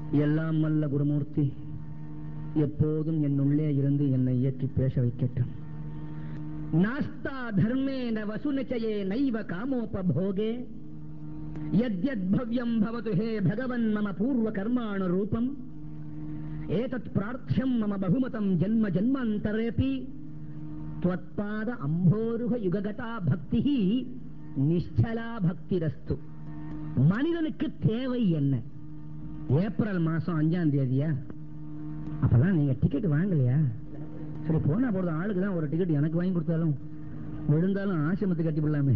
எல்லாம் வல்ல குருமூர்த்தி எப்போதும் என் உள்ளே இருந்து என்னை இயற்றி பேச வைக்கட்டும் நாஸ்தா தர்மேன வசுநிச்சயே நைவ காமோபபோகே यद्यद्भव्यम् भवतु हे भगवन् मम पूर्वकर्माणुरूपम् एतत् प्रार्थ्यम् मम बहुमतम् जन्म जन्मान्तरेऽपि त्वत्पाद अम्भोरुह युगगता பக்தி நிஷ்சலா பக்திரஸ்து மனிதனுக்கு தேவை என்ன ஏப்ரல் மாசம் அஞ்சாம் தேதியா அப்பதான் நீங்க டிக்கெட் வாங்கலையா சரி போனா போறது ஆளுக்கு தான் ஒரு டிக்கெட் எனக்கு வாங்கி கொடுத்தாலும் விழுந்தாலும் ஆசிரமத்துக்கு கட்டி விடலாமே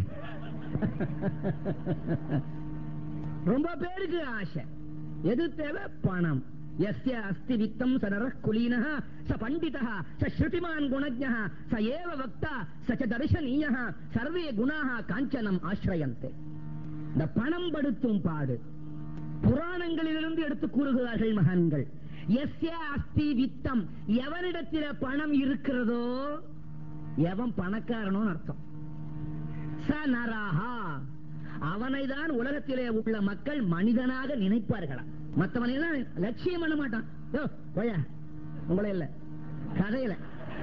ரொம்ப பேருக்கு ஆசை எது தேவை பணம் எஸ்ய அஸ்தி வித்தம் ச நரः குலீனः ச பண்டிதः ச ஸ்ருதிமான் குணஜ்ஞः ச ஏவ வக்தா ச ச தர்ஷனீயः சர்வே குணாः காஞ்சனம் ஆශ්‍රயந்தே இந்த பணம் படுத்தும் பாடு புராணங்களிலிருந்து எடுத்து கூறுகிறார்கள் மகான்கள் எஸ்ய அஸ்தி வித்தம் எவனிடத்தில பணம் இருக்கிறதோ எவன் பணக்காரனோ அர்த்தம் ச நரஹா அவனை தான் உலகத்திலே உள்ள மக்கள் மனிதனாக நினைப்பார்களா மற்றவனை எல்லாம் லட்சியம் பண்ண மாட்டான் யோ, போயா உங்களை இல்ல கதையில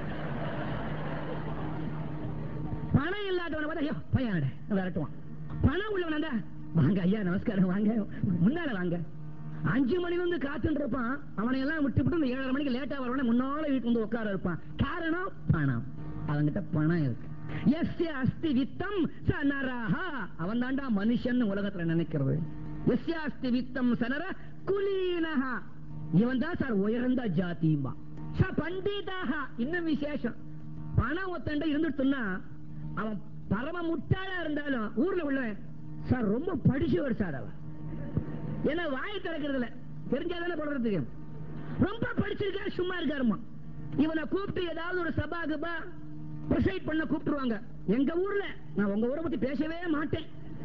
பணம் இல்லாதவனை பார்த்தா ஐயோ பையன் விரட்டுவான் பணம் உள்ளவன் அந்த வாங்க ஐயா நமஸ்காரம் வாங்க முன்னால வாங்க அஞ்சு மணில இருந்து காத்துட்டு இருப்பான் அவனை எல்லாம் விட்டு விட்டு இந்த ஏழரை மணிக்கு லேட்டா வரவன முன்னால வீட்டு வந்து உட்கார இருப்பான் காரணம் பணம் அவன்கிட்ட பணம் இருக்கு எஸ்ய அஸ்தி வித்தம் ச நரஹா அவன் தாண்டா மனுஷன் உலகத்துல நினைக்கிறது எஸ்ய அஸ்தி வித்தம் சனர குலீனஹா இவன் தான் சார் உயர்ந்த ஜாதியும்பா ச பண்டிதாக இன்னும் விசேஷம் பணம் ஒத்தண்ட இருந்துட்டுன்னா அவன் பரம முட்டாளா இருந்தாலும் ஊர்ல உள்ளவன் சார் ரொம்ப படிச்சவர் சார் அவன் ஏன்னா வாய் திறக்கிறது இல்ல தெரிஞ்சாதானே போடுறதுக்கு ரொம்ப படிச்சிருக்காரு சும்மா இருக்காருமா இவனை கூப்பிட்டு ஏதாவது ஒரு சபா கிபா ப்ரிசைட் பண்ண கூப்பிட்டுருவாங்க எங்க ஊர்ல நான் உங்க ஊரை பத்தி பேசவே மாட்டேன்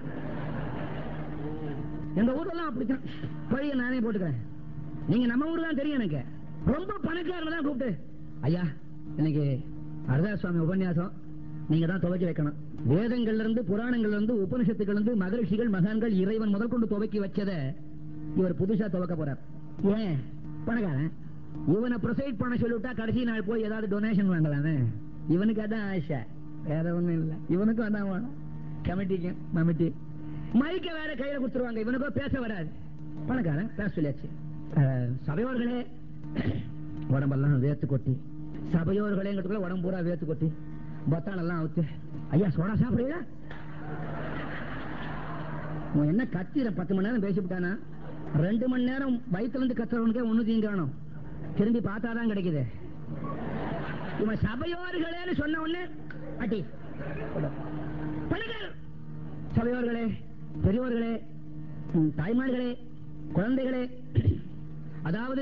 எங்க ஊர்ல எல்லாம் அப்படித்தான் பழைய நானே போட்டுக்கிறேன் நீங்க நம்ம ஊர் தான் தெரியும் எனக்கு ரொம்ப பணக்காரங்க தான் கூப்பிட்டு ஐயா இன்னைக்கு அர்தா சுவாமி உபன்யாசம் நீங்க தான் துவக்கி வைக்கணும் வேதங்கள்ல இருந்து புராணங்கள்ல இருந்து உபனிஷத்துக்கள் இருந்து மகரிஷிகள் மகான்கள் இறைவன் முதல் கொண்டு துவக்கி வச்சத இவர் புதுசா துவக்க போறார் ஏன் பணக்காரன் இவனை ப்ரொசைட் பண்ண சொல்லிவிட்டா கடைசி நாள் போய் ஏதாவது டொனேஷன் வாங்கலாமே இவனுக்கு அதான் ஆசை வேற ஒண்ணும் இல்ல இவனுக்கும் அதான் வேணும் கமிட்டிக்கும் கமிட்டி மைக்க வேற கையில கொடுத்துருவாங்க இவனுக்கோ பேச வராது பணக்காரன் பேச சொல்லியாச்சு அஹ், சபையோர்களே உடம்பெல்லாம் வேத்து கொட்டி சபையோர்களேங்கிறதுக்குள்ள உடம்பு பூரா வேத்து கொட்டி பத்தானெல்லாம் அவுத்து ஐயா சோடா சாப்பிடுறீங்களா உன் என்ன கத்திர பத்து மணி நேரம் பேசிவிட்டானா ரெண்டு மணி நேரம் வயிற்றுல இருந்து கத்துறவனுக்கே ஒண்ணு தீங்காணும் திரும்பி பார்த்தாதான் கிடைக்குது இவன் சபையோர்களேன்னு சொன்ன உடனே அடி பணிகள் சபையோர்களே பெரியோர்களே ம், தாய்மார்களே குழந்தைகளே அதாவது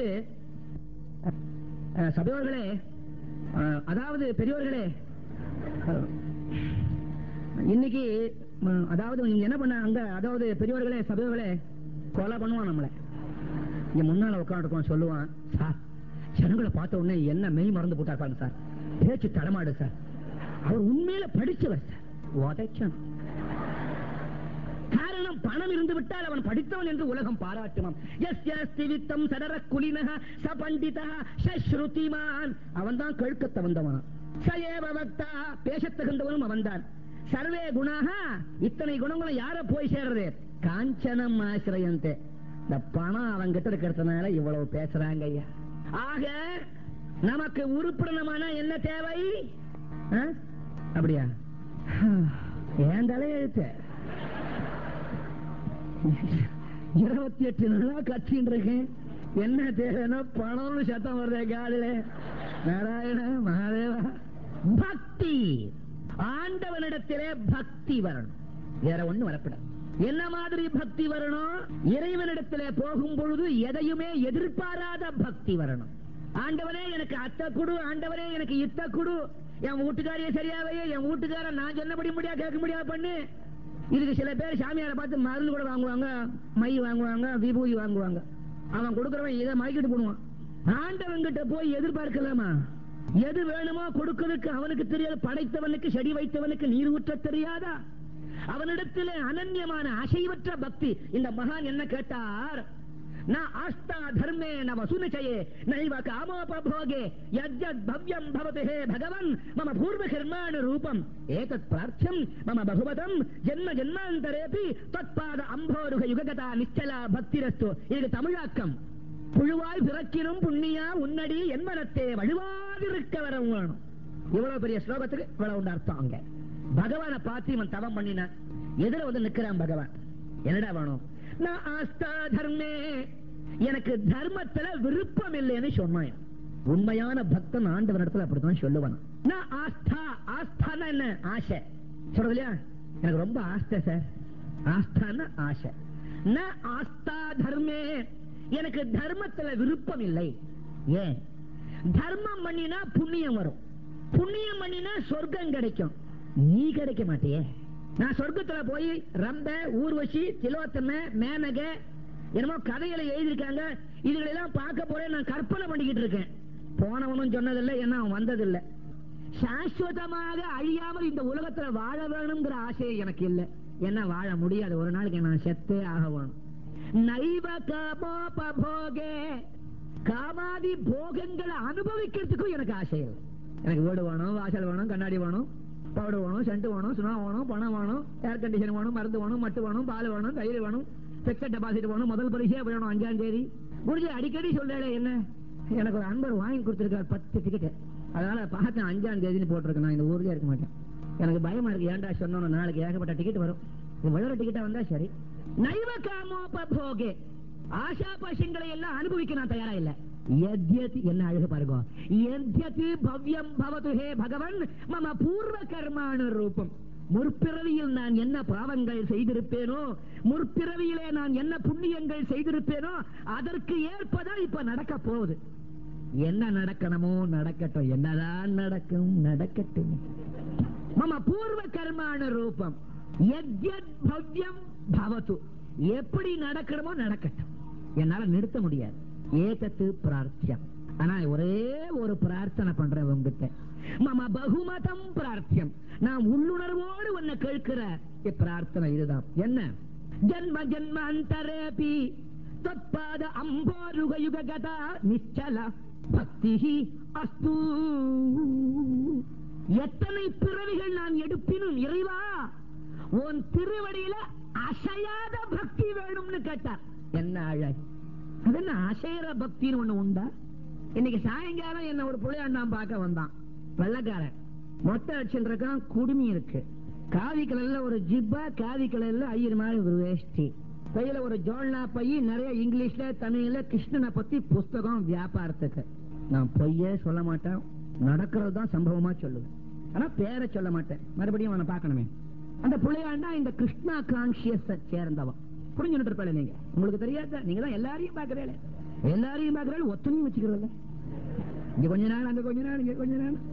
அஹ், சபையோர்களே அஹ், அதாவது பெரியோர்களே அஹ், இன்னைக்கு ம், அதாவது நீங்க என்ன பண்ண அங்க அதாவது பெரியவர்களே சபையோர்களே கொலை பண்ணுவான் நம்மள இங்க முன்னால உட்காந்துருக்கோம் சொல்லுவான் சார் ஜனங்களை பார்த்த உடனே என்ன மெய் மறந்து போட்டாருப்பாங்க சார் பேச்சு தடமாடு சார் அவர் உண்மையில படிச்சவர் சார் உதைச்சன் காரணம் பணம் இருந்து விட்டால் அவன் படித்தவன் என்று உலகம் பாராட்டுமாம் எஸ் எஸ் திவித்தம் சடர குலினக ச பண்டிதா ச ஸ்ருதிமான் அவன் தான் கேட்க தகுந்தவன் ச ஏவ வக்தா பேசத் தகுந்தவனும் அவன்தான் சர்வே குணாக இத்தனை குணங்களும் யார போய் சேர்றது காஞ்சனம் ஆசிரியந்தே இந்த பணம் அவன் கிட்ட இருக்கிறதுனால இவ்வளவு பேசுறாங்க ஐயா ஆக நமக்கு உருப்படணுமான என்ன தேவை ஆ? அப்படியா ஏன் தலையெழுத்து இருபத்தி எட்டு நாளா கத்தின்னு இருக்கேன் என்ன தேவைன்னா பணம்னு சத்தம் வருது காலில நாராயண மகாதேவா பக்தி ஆண்டவனிடத்திலே பக்தி வரணும் வேற ஒண்ணு வரப்படாது என்ன மாதிரி பக்தி வரணும் இறைவனிடத்திலே போகும் பொழுது எதையுமே எதிர்பாராத பக்தி வரணும் ஆண்டவனே எனக்கு அத்தை குடு ஆண்டவனே எனக்கு இத்த குடு என் வீட்டுக்காரிய சரியாவே என் வீட்டுக்காரன் நான் சொன்னபடி முடியா கேட்க முடியாது பண்ணு இதுக்கு சில பேர் சாமியாரை பார்த்து மருந்து கூட வாங்குவாங்க மை வாங்குவாங்க விபூதி வாங்குவாங்க அவன் கொடுக்கறவன் இதை மைக்கிட்டு போடுவான் ஆண்டவன் கிட்ட போய் எதிர்பார்க்கலாமா எது வேணுமோ கொடுக்கிறதுக்கு அவனுக்கு தெரியாது படைத்தவனுக்கு செடி வைத்தவனுக்கு நீர் ஊற்ற தெரியாதா அவனிடத்தில் அனன்யமான அசைவற்ற பக்தி இந்த மகான் என்ன கேட்டார் न आस्था धर्मे न वसुनिचये नैव कामोपभोगे यद्यद् भव्यम् भवति हे भगवन् मम पूर्वकर्माणि रूपम् एतत् प्रार्थ्यम् मम बहुवतम् जन्म जन्मान्तरेऽपि त्वत्पाद अम्भोरुह युगगता निश्चला भक्तिरस्तु இது தமிழாக்கம் புழுவாய் பிறக்கினும் புண்ணியா உன்னடி என் மனத்தே வழுவாதிருக்க வரம் வேணும் இவ்வளவு பெரிய ஸ்லோகத்துக்கு இவ்வளவு உண்டு அர்த்தம் அங்க பகவானை பார்த்து இவன் தவம் பண்ணினான் எதிர வந்து நிக்கிறான் பகவான் என்னடா வேணும் நான் ஆஸ்தா தர்மே எனக்கு தர்மத்துல விருப்பம் இல்லைன்னு சொன்னான் உண்மையான பக்தன் ஆண்டவன் இடத்துல அப்படித்தான் சொல்லுவான் நான் ஆஸ்தா ஆஸ்தானா என்ன ஆசை சொல்றது இல்லையா எனக்கு ரொம்ப ஆஸ்தை சார் ஆஸ்தான ஆசை நான் ஆஸ்தா தர்மே எனக்கு தர்மத்துல விருப்பம் இல்லை ஏன் தர்மம் பண்ணினா புண்ணியம் வரும் புண்ணியம் பண்ணினா சொர்க்கம் கிடைக்கும் நீ கிடைக்க மாட்டியே நான் சொர்க்கத்துல போய் ரம்ப ஊர்வசி திலோத்தம மேனக என்னமோ கதைகளை எழுதியிருக்காங்க இதுகளை எல்லாம் பார்க்க போறேன் நான் கற்பனை பண்ணிக்கிட்டு இருக்கேன் போனவனும் சொன்னதில்லை என்ன அவன் வந்ததில்லை சாஸ்வதமாக அழியாமல் இந்த உலகத்துல வாழ வேணுங்கிற ஆசை எனக்கு இல்லை என்ன வாழ முடியாது ஒரு நாளைக்கு நான் செத்தே ஆக வேணும் நைவ காமோபோகே காமாதி போகங்களை அனுபவிக்கிறதுக்கும் எனக்கு ஆசை இல்லை எனக்கு வீடு வேணும் வாசல் வேணும் கண்ணாடி வேணும் பவுடர் வேணும் சென்ட் வேணும் சுனா வேணும் பணம் வேணும் ஏர் கண்டிஷன் வேணும் மருந்து வேணும் மட்டு வேணும் பால் வேணும் தயிர் வேணும் பிக்சட் டெபாசிட் வேணும் முதல் பரிசே வேணும் அஞ்சாம் தேதி முடிஞ்சு அடிக்கடி சொல்றேன் என்ன எனக்கு ஒரு அன்பர் வாங்கி கொடுத்துருக்காரு பத்து டிக்கெட் அதனால பார்த்தேன் அஞ்சாம் தேதின்னு போட்டிருக்கேன் நான் இந்த ஊர்லயே இருக்க மாட்டேன் எனக்கு பயமா இருக்கு ஏன்டா சொன்னோம் நாளைக்கு ஏகப்பட்ட டிக்கெட் வரும் இது விழுற டிக்கெட்டா வந்தா சரி நைவ காமோபோகே ஆஷா பாஷங்களை எல்லாம் அனுபவிக்க நான் தயாரா இல்ல எத்யத் என்ன அழகு பாருங்க எத்யத் பவ்யம் பவது ஹே பகவன் மம பூர்வ கர்மானு ரூபம் முற்பிறவியில் நான் என்ன பாவங்கள் செய்திருப்பேனோ முற்பிறவியிலே நான் என்ன புண்ணியங்கள் செய்திருப்பேனோ அதற்கு ஏற்பதான் இப்ப நடக்க போகுது என்ன நடக்கணுமோ நடக்கட்டும் என்னதான் நடக்கும் நடக்கட்டும் மம பூர்வ கர்மான ரூபம் எத்யத் பவ்யம் பவது எப்படி நடக்கணுமோ நடக்கட்டும் என்னால நிறுத்த முடியாது ஏதத்து பிரார்த்தியம் ஆனா ஒரே ஒரு பிரார்த்தனை பண்றேன் உங்ககிட்ட மம பகுமதம் பிரார்த்தியம் நான் உள்ளுணர்வோடு உன்னை கேட்கிற பிரார்த்தனை இதுதான் என்ன ஜன்ம ஜன்மாந்தரேபி தொற்பாத அம்போருக யுககதா நிச்சல பக்தி அஸ்து எத்தனை பிறவிகள் நான் எடுப்பினும் இறைவா உன் திருவடியில அசையாத பக்தி வேணும்னு கேட்டார் என்ன அழகு அது என்ன அசைற பக்தின்னு ஒண்ணு உண்டா இன்னைக்கு சாயங்காலம் என்ன ஒரு புள்ளையாண்டான் பார்க்க வந்தான் வெள்ளக்காரன் மொட்டை அடிச்சுட்டு இருக்கான் குடுமி இருக்கு காவி கலர்ல ஒரு ஜிப்பா காவி கலர்ல ஐயர் மாதிரி ஒரு வேஷ்டி கையில ஒரு ஜோல்னா பை நிறைய இங்கிலீஷ்ல தமிழ்ல கிருஷ்ணனை பத்தி புஸ்தகம் வியாபாரத்துக்கு நான் பொய்யே சொல்ல மாட்டேன் நடக்கிறது தான் சம்பவமா சொல்லுவேன் ஆனா பேரை சொல்ல மாட்டேன் மறுபடியும் அவனை பார்க்கணுமே அந்த பிள்ளையாண்டா இந்த கிருஷ்ணா கான்சியஸ் சேர்ந்தவன் புரிஞ்சுட்டு இருப்பாளே நீங்க உங்களுக்கு தெரியாத நீங்க தான் எல்லாரையும் பாக்குறீங்களே எல்லாரையும் பாக்குறாள் ஒத்தனையும் வச்சுக்கிறதில்ல இங்க கொஞ்ச நாள் அங்க கொஞ்ச நாள் இங்க கொஞ்ச நாள்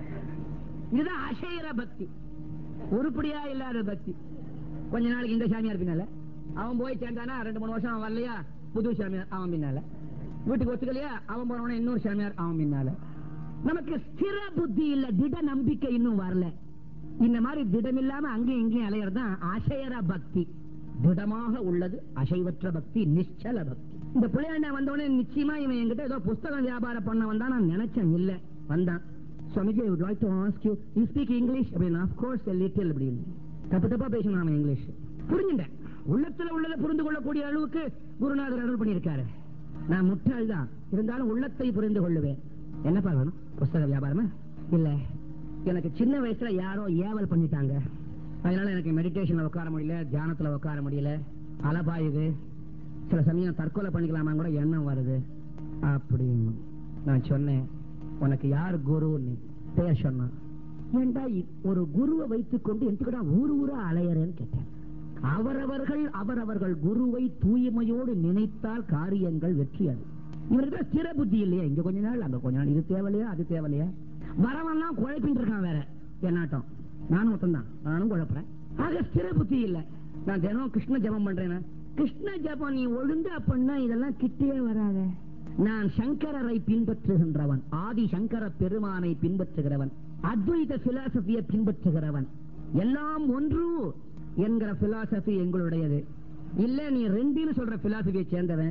இதுதான் அசைகிற பக்தி உருப்படியா இல்லாத பக்தி கொஞ்ச நாளைக்கு இந்த சாமியார் பின்னால அவன் போய் சேர்ந்தானா ரெண்டு மூணு வருஷம் அவன் வரலையா புது சாமியார் அவன் பின்னால வீட்டுக்கு ஒத்துக்கலையா அவன் போனவன இன்னொரு சாமியார் அவன் பின்னால நமக்கு ஸ்திர புத்தி இல்ல திட நம்பிக்கை இன்னும் வரல இந்த மாதிரி திடம் இல்லாம அங்கேயும் இங்கேயும் அலையறதுதான் அசையற பக்தி திடமாக உள்ளது அசைவற்ற பக்தி நிச்சல பக்தி இந்த பிள்ளையாண்டா வந்தவனே நிச்சயமா இவன் என்கிட்ட ஏதோ புஸ்தகம் வியாபாரம் பண்ண வந்தான் நான் நினைச்சேன் இல்ல வந்தான் Swamiji would like to ask you you speak english அப்படின்னு of course a little அப்படின்னு தப்பு தப்பா பேசணும் நாம இங்கிலீஷ் புரிஞ்சுட்டேன் உள்ளத்துல உள்ளதை புரிந்து கொள்ளக்கூடிய அளவுக்கு குருநாதர் அருள் பண்ணியிருக்காரு நான் முட்டாள் தான் இருந்தாலும் உள்ளத்தை புரிந்து கொள்ளுவேன் என்னப்பா வேணும் புஸ்தக வியாபாரமா இல்ல எனக்கு சின்ன வயசுல யாரோ ஏவல் பண்ணிட்டாங்க அதனால எனக்கு மெடிடேஷன்ல உட்கார முடியல தியானத்துல உட்கார முடியல அலபாயுது சில சமயம் தற்கொலை பண்ணிக்கலாமா கூட எண்ணம் வருது அப்படின்னு நான் சொன்னேன் உனக்கு யார் குருன்னு பேர் சொன்னான் ஏண்டா இ- ஒரு குருவை வைத்துக் கொண்டு எதுக்குடா ஊர் ஊரா அலையறேன்னு கேட்டேன் அவரவர்கள் அவரவர்கள் குருவை தூய்மையோடு நினைத்தால் காரியங்கள் வெற்றி அது இவருக்கு தான் ஸ்திர புத்தி இல்லையா இங்க கொஞ்ச நாள் அங்க கொஞ்ச நாள் இது தேவையில்லையா அது தேவையில்லையா வரவன்லாம் குழப்பிட்டு இருக்கான் வேற என்னாட்டம் நானும் ஒருத்தன் தான் நானும் குழப்புறேன் ஆக ஸ்திர புத்தி இல்ல நான் தினம் கிருஷ்ண ஜெபம் பண்றேன் கிருஷ்ண ஜெபம் நீ ஒழுங்கா பண்ணா இதெல்லாம் கிட்டே வராத நான் சங்கரரை பின்பற்றுகின்றவன் ஆதி சங்கர பெருமானை பின்பற்றுகிறவன் அத்வைத பிலாசபியை பின்பற்றுகிறவன் எல்லாம் ஒன்று என்கிற பிலாசபி எங்களுடையது இல்ல நீ ரெண்டுன்னு சொல்ற பிலாசபியை சேர்ந்தவன்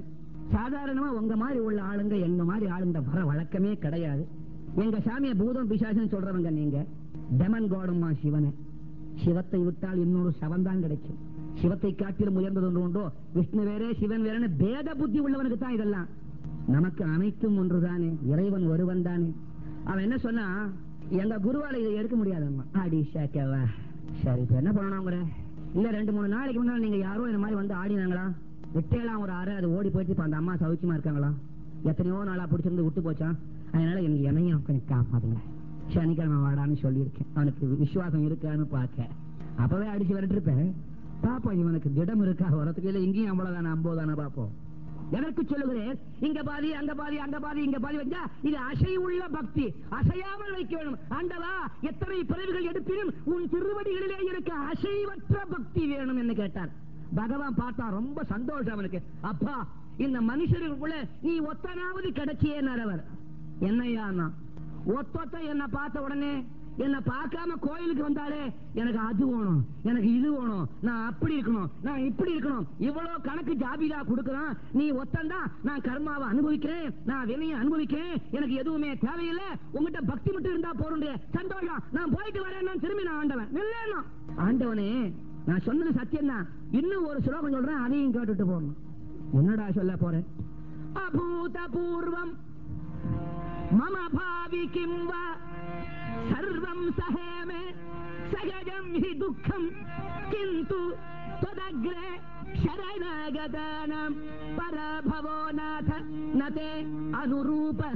சாதாரணமா உங்க மாதிரி உள்ள ஆளுங்க எங்க மாதிரி ஆளுங்க வர வழக்கமே கிடையாது எங்க சாமியை பூதம் பிசாசுன்னு சொல்றவங்க நீங்க டெமன் கோடம்மா சிவனை சிவத்தை விட்டால் இன்னொரு சவன்தான் கிடைக்கும் சிவத்தை காட்டிலும் உயர்ந்தது ஒன்று உண்டோ விஷ்ணு வேறே சிவன் வேறேன்னு பேத புத்தி உள்ளவனுக்கு தான் இதெல்லாம் நமக்கு அனைத்தும் ஒன்றுதானே இறைவன் ஒருவன் தானே அவன் என்ன சொன்னா எங்க குருவால இதை எடுக்க முடியாதம்மா அடி ஷாக்கவா சரி இப்ப என்ன பண்ணணும் இல்ல ரெண்டு மூணு நாளைக்கு முன்னாடி நீங்க யாரோ இந்த மாதிரி வந்து ஆடினாங்களா விட்டேலாம் ஒரு அறை அது ஓடி போயிட்டு இப்ப அந்த அம்மா சௌக்கியமா இருக்காங்களா எத்தனையோ நாளா பிடிச்சிருந்து விட்டு போச்சான் அதனால எனக்கு என்னையும் கொஞ்சம் காப்பாத்துங்க சனிக்கிழமை வாடான்னு சொல்லியிருக்கேன் அவனுக்கு விசுவாசம் இருக்கான்னு பார்க்க அப்பவே அடிச்சு விரட்டிருப்பேன் பாப்போம் இவனுக்கு திடம் இருக்கா வரத்துக்கு இல்ல இங்கேயும் அவ்வளவுதானே ஐம்பதானே பாப்போம் எதற்கு சொல்லுகிறேன் இங்க பாதி அங்க பாதி அங்க பாதி இங்க பாதி வச்சா இது அசைவுள்ள பக்தி அசையாமல் வைக்க வேணும் ஆண்டவா எத்தனை பிறவிகள் எடுப்பினும் உன் திருவடிகளிலே இருக்க அசைவற்ற பக்தி வேணும் என்று கேட்டார் பகவான் பார்த்தா ரொம்ப சந்தோஷம் அவனுக்கு அப்பா இந்த மனுஷருக்குள்ள நீ ஒத்தனாவது கிடைச்சியே நரவர் என்னையா ஒத்தொத்த என்ன பார்த்த உடனே என்ன பார்க்காம கோயிலுக்கு வந்தாலே எனக்கு அது வேணும் எனக்கு இது வேணும் நான் அப்படி இருக்கணும் நான் இப்படி இருக்கணும் இவ்வளவு கணக்கு ஜாபிதா கொடுக்கறான் நீ ஒத்தந்தா நான் கர்மாவை அனுபவிக்கிறேன் நான் வினையை அனுபவிக்கிறேன் எனக்கு எதுவுமே தேவையில்லை உங்ககிட்ட பக்தி மட்டும் இருந்தா போறோம் சந்தோஷம் நான் போயிட்டு வரேன் திரும்பி நான் ஆண்டவன் இல்லைன்னா ஆண்டவனே நான் சொன்னது சத்தியம் தான் இன்னும் ஒரு ஸ்லோகம் சொல்றேன் அதையும் கேட்டுட்டு போகணும் என்னடா சொல்ல போறேன் அபூதபூர்வம் மம பாவி கிம் வா சர்வம் சஹேமே சகஜம் ஹி துக்கம் கிந்து त्वदग्रे शरणागतानां पराभवो नाथ न ते अनुरूपः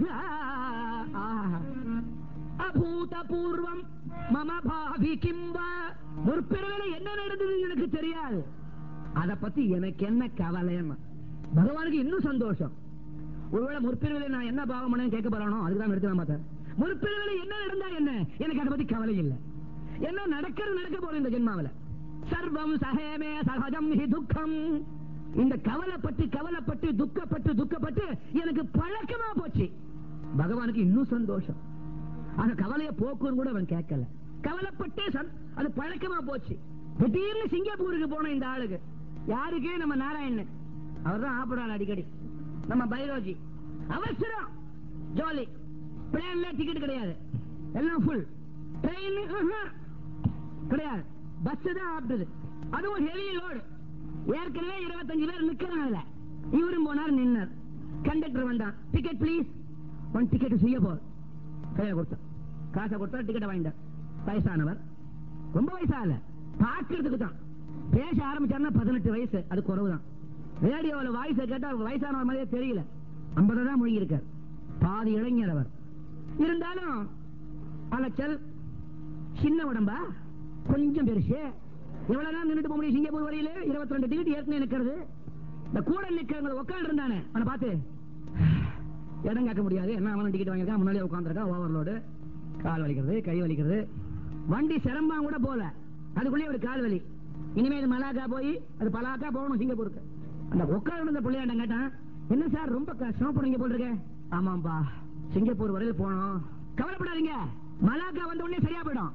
அபூதபூர்வம் மம பாவி கிம்பா முற்பிறவில என்ன நடந்தது எனக்கு தெரியாது அத பத்தி எனக்கு என்ன கவலைன்னு பகவானுக்கு இன்னும் சந்தோஷம் ஒருவேளை முற்பிறவில நான் என்ன பாவம் பண்ணேன்னு கேட்க போறானோ அதுதான் எடுத்து பார்த்தேன் முற்பிறவில என்ன நடந்தா என்ன எனக்கு அதை பத்தி கவலை இல்லை என்ன நடக்கிறது நடக்க போற இந்த ஜென்மாவில சர்வம் சகேமே சகஜம் ஹி துக்கம் இந்த கவலைப்பட்டு கவலைப்பட்டு துக்கப்பட்டு துக்கப்பட்டு எனக்கு பழக்கமா போச்சு பகவானுக்கு இன்னும் சந்தோஷம் அந்த கவலைய போக்குன்னு கூட அவன் கேட்கல கவலைப்பட்டே சந்- அது பழக்கமா போச்சு திடீர்னு சிங்கப்பூருக்கு போன இந்த ஆளுக்கு யாருக்கு நம்ம நாராயணன் அவர் தான் ஆப்பிடாள் அடிக்கடி நம்ம பைரோஜி அவசரம் ஜாலி பிளேன்ல டிக்கெட் கிடையாது எல்லாம் ஃபுல் ட்ரெயின் கிடையாது பஸ் தான் ஆப்டது அதுவும் ஹெவி லோடு ஏற்கனவே இருபத்தஞ்சு பேர் நிக்கிறாங்கல்ல இவரும் போனார் நின்னார் கண்டக்டர் வந்தான் டிக்கெட் ப்ளீஸ் ஒன் டிக்கெட் செய்ய போ கையில கொடுத்தான் காசை கொடுத்தா டிக்கெட்டை வாங்கிட்டார் வயசானவர் ரொம்ப வயசாகல பார்க்கறதுக்கு தான் பேச ஆரம்பிச்சாருன்னா பதினெட்டு வயசு அது குறவுதான் ரேடியோல வாய்ஸை கேட்டா வயசானவர் மாதிரியே தெரியல ஐம்பது தான் மொழி இருக்கார் பாதி இளைஞர் அவர் இருந்தாலும் அலைச்சல் சின்ன உடம்பா கொஞ்சம் பெருசு இவ்வளவுதான் நின்னுட்டு போக முடியும் சிங்கப்பூர் வரையில இருபத்தி ரெண்டு டிக்கெட் ஏற்கனவே நிக்கிறது இந்த கூட நிக்கிறவங்க உட்காந்து இருந்தானே அவனை பார்த்து இடம் கேட்க முடியாது என்ன அவனும் டிக்கெட் வாங்கியிருக்கான் முன்னாடியே உட்காந்துருக்கான் ஓவர்லோடு கால் வலிக்கிறது கை வலிக்கிறது வண்டி சிரம்பம் கூட போல அதுக்குள்ளே ஒரு கால் வலி இனிமே இது மலாக்கா போய் அது பலாக்கா போகணும் சிங்கப்பூருக்கு அந்த உட்கார்ந்து பிள்ளையாண்ட கேட்டான் என்ன சார் ரொம்ப சிரமப்படுறீங்க போல் இருக்க ஆமாம்பா சிங்கப்பூர் வரையில் போனோம் கவலைப்படாதீங்க மலாக்கா வந்த உடனே சரியா போயிடும்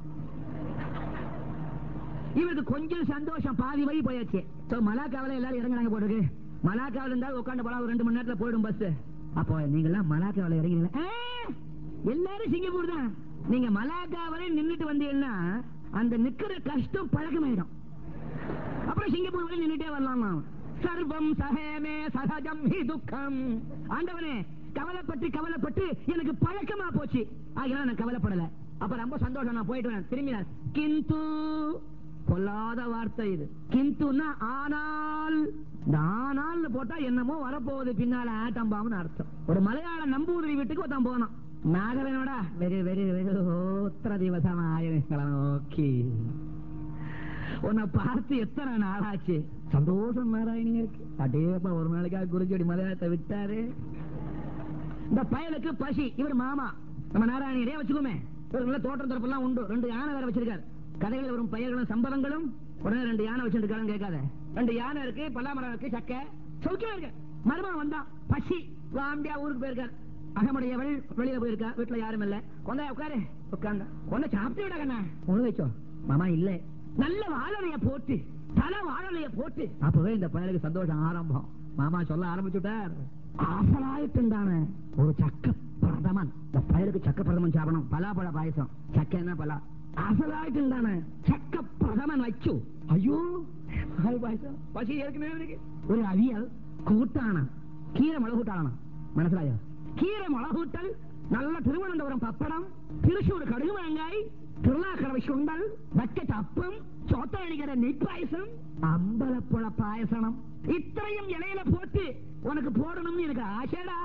இவருக்கு கொஞ்சம் சந்தோஷம் பாதி வழி போயாச்சு சோ மலாக்காவில எல்லாரும் இறங்குறாங்க போட்டுருக்கு மலாக்காவில இருந்தாலும் உட்காந்து போலாம் ஒரு ரெண்டு மணி நேரத்துல போயிடும் பஸ் அப்போ நீங்க எல்லாம் மலாக்காவில இறங்கினீங்க எல்லாரும் சிங்கப்பூர் தான் நீங்க மலாக்காவில நின்னுட்டு வந்தீங்கன்னா அந்த நிக்கிற கஷ்டம் பழக்கமாயிடும் அப்புறம் சிங்கப்பூர் வரை நின்னுட்டே வரலாம் நாம். சர்வம் சகேமே சகஜம் ஹி துக்கம் ஆண்டவனே கவலைப்பட்டு கவலைப்பட்டு எனக்கு பழக்கமா போச்சு ஆகினா நான் கவலைப்படல அப்ப ரொம்ப சந்தோஷம் நான் போயிட்டு வரேன் திரும்பினார் கிந்து பொல்லாத வார்த்தை இது கிந்துன்னா ஆனால் இந்த ஆனால்னு போட்டா என்னமோ வரப்போகுது பின்னால ஆட்டம்பாம்னு அர்த்தம் ஒரு மலையாள நம்பூதிரி வீட்டுக்கு ஒருத்தன் போனான் நாகரனோட வெரி வெரி வெரி ஓத்திர திவசமாய ஓகே உன்னை பார்த்து எத்தனை நாளாச்சு சந்தோஷம் நாராயணிங்க இருக்கு அடேப்பா ஒரு நாளைக்காக குறிச்சோடி மலையாளத்தை விட்டாரு இந்த பயலுக்கு பசி இவர் மாமா நம்ம நாராயணியரே வச்சுக்கோமே இவர் நல்ல தோட்டம் தரப்பெல்லாம் உண்டு ரெண்டு யானை வேற வச்சிருக்காரு கதைகள் வரும் பெயர்களும் சம்பவங்களும் உடனே ரெண்டு யானை வச்சிருக்காருன்னு கேட்காத ரெண்டு யானை இருக்கு பல்லாமரம் இருக்கு சக்கை சௌக்கியமா இருக்கு மருமகன் வந்தான் பசி வாம்பியா ஊருக்கு போயிருக்காரு அகமுடையவள் வெளியில போயிருக்கா வீட்டுல யாரும் இல்ல கொண்டா உட்காரு உட்கார்ந்த கொண்ட சாப்பிட்டு விட கண்ணா ஒண்ணு வச்சோ மாமா இல்ல நல்ல வாழலைய போட்டு தலை வாழலைய போட்டு அப்பவே இந்த பயலுக்கு சந்தோஷம் ஆரம்பம் மாமா சொல்ல ஆரம்பிச்சுட்டார் அசலாயிட்டுண்டான ஒரு சக்க பிரதமன் இந்த பயலுக்கு சக்க பிரதமன் சாப்பிடணும் பலாப்பழ பாயசம் சக்க என்ன பலா அசலாயிட்டுண்டான சக்க பிரதமன் வச்சு ஐயோ அது பாயசம் பசி ஏற்கனவே இருக்கு ஒரு அவியல் கூட்டானம் கீரை மிளகு கூட்டானம் மனசிலாயா கீரை மிளகு கூட்டல் நல்ல திருவனந்தபுரம் பப்படம் திருச்சூர் கடுகு மாங்காய் திருநாக்கடவை சுண்டல் பக்கெட் அப்பம் சோத்த அடிக்கிற நெய் பாயசம் அம்பலப்புழ பாயசனம் இത്രയും இலையில போட்டு உனக்கு போடணும்னு எனக்கு ஆசைடா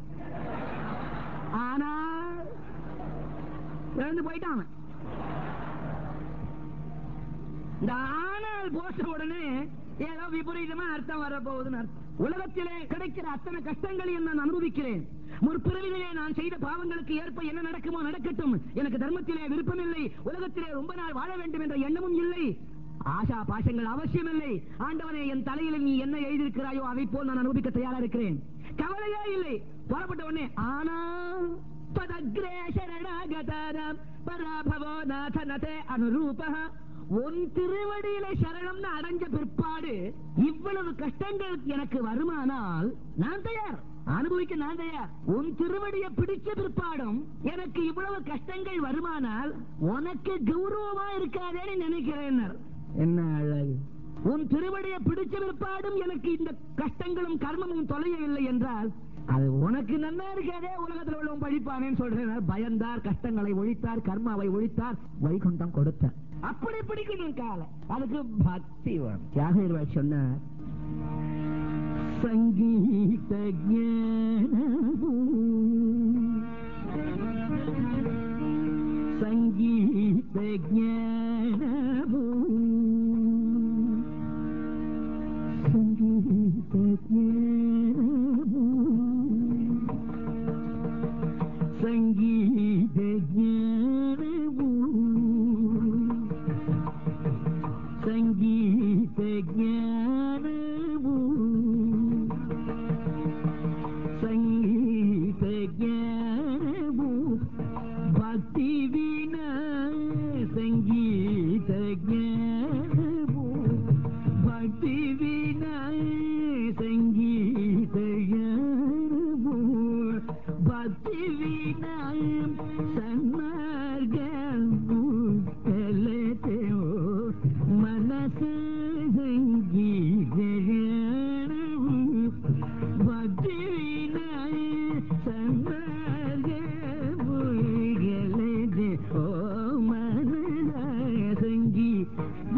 ஆனா இழந்து போயிட்டான் அவன். இந்த ஆனால் போட்ட உடனே ஏதோ விபரீதமா அர்த்தம் வரப்போகுதுன்னு அர்த்தம். உலகத்திலே கிடைக்கிற அத்தனை கஷ்டங்களையும் நான் அனுபவிக்கிறேன் முற்பிறவிலே நான் செய்த பாவங்களுக்கு ஏற்ப என்ன நடக்குமோ நடக்கட்டும் எனக்கு தர்மத்திலே விருப்பமில்லை உலகத்திலே ரொம்ப நாள் வாழ வேண்டும் என்ற எண்ணமும் இல்லை ஆசா பாசங்கள் அவசியமில்லை ஆண்டவனே என் தலையில் நீ என்ன எழுதியிருக்கிறாயோ அதை போல் நான் அனுபவிக்க தயாரா இருக்கிறேன் கவலையே இல்லை புறப்பட்ட உடனே ஆனா பதக்ரே சரணாகதாரம் பராபவோ நாதனதே அனுரூபः உன் திருவடியில சரணம்னு அடைஞ்ச பிற்பாடு இவ்வளவு கஷ்டங்கள் எனக்கு வருமானால் நான் தயார் அனுபவிக்க நான் தயார் உன் திருவடியை பிடிச்ச பிற்பாடும் எனக்கு இவ்வளவு கஷ்டங்கள் வருமானால் உனக்கு கௌரவமா இருக்காதேன்னு நினைக்கிறேன் என்ன அழகு உன் திருவடியை பிடிச்ச பிற்பாடும் எனக்கு இந்த கஷ்டங்களும் கர்மமும் தொலையவில்லை என்றால் அது உனக்கு நன்னா இருக்காதே உலகத்தில் உள்ளவன் பழிப்பானேன்னு சொல்றேன் பயந்தார் கஷ்டங்களை ஒழித்தார் கர்மாவை ஒழித்தார் வைகுண்டம் கொடுத்தார் அப்படி பிடிக்கணும் காலை அதுக்கு பக்தி வேணும் தியாகர் சொன்னார் சங்கீத சங்கீத சங்கீத சங்கீத சங்கீத பக்தி வீண சங்கீத பக்தி வீண சங்கீத பக்தி வீண சன்மார்கம் மனசு சங்கீத பக்தி வீண சன்மார்கம் ஓ மனத சங்கீத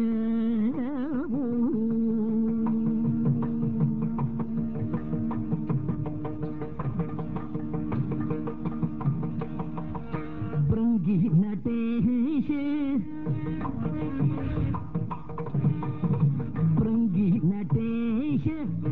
பிருங்கி நடேஷ பிருங்கி நடேஷ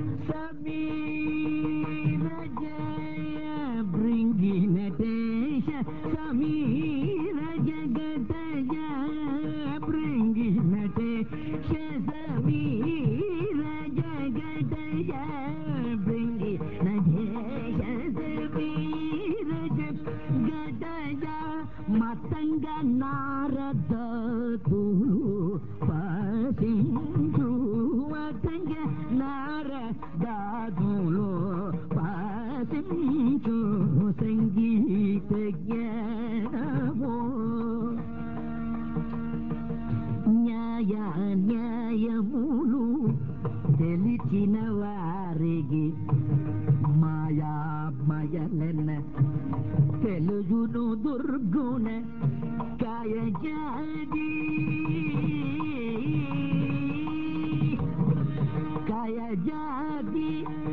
சமீர ஜய பிருங்கி நடேஷ சமீர ஜகத ஜய பிருங்கி நடேஷ சமீர ஜகத ஜய பிருங்கி நடேஷ சமீர ஜகத ஜய மத்தங்க நாரத குரு பசிந்து மத்தங்க நாரத குரு பசிந்து సంగీత జ్ఞానమో న్యాయ న్యాయములు తెలిచిన వారికి మాయా మయలెన్న తెలుగును దుర్గుణ కాయజాది కాయజాది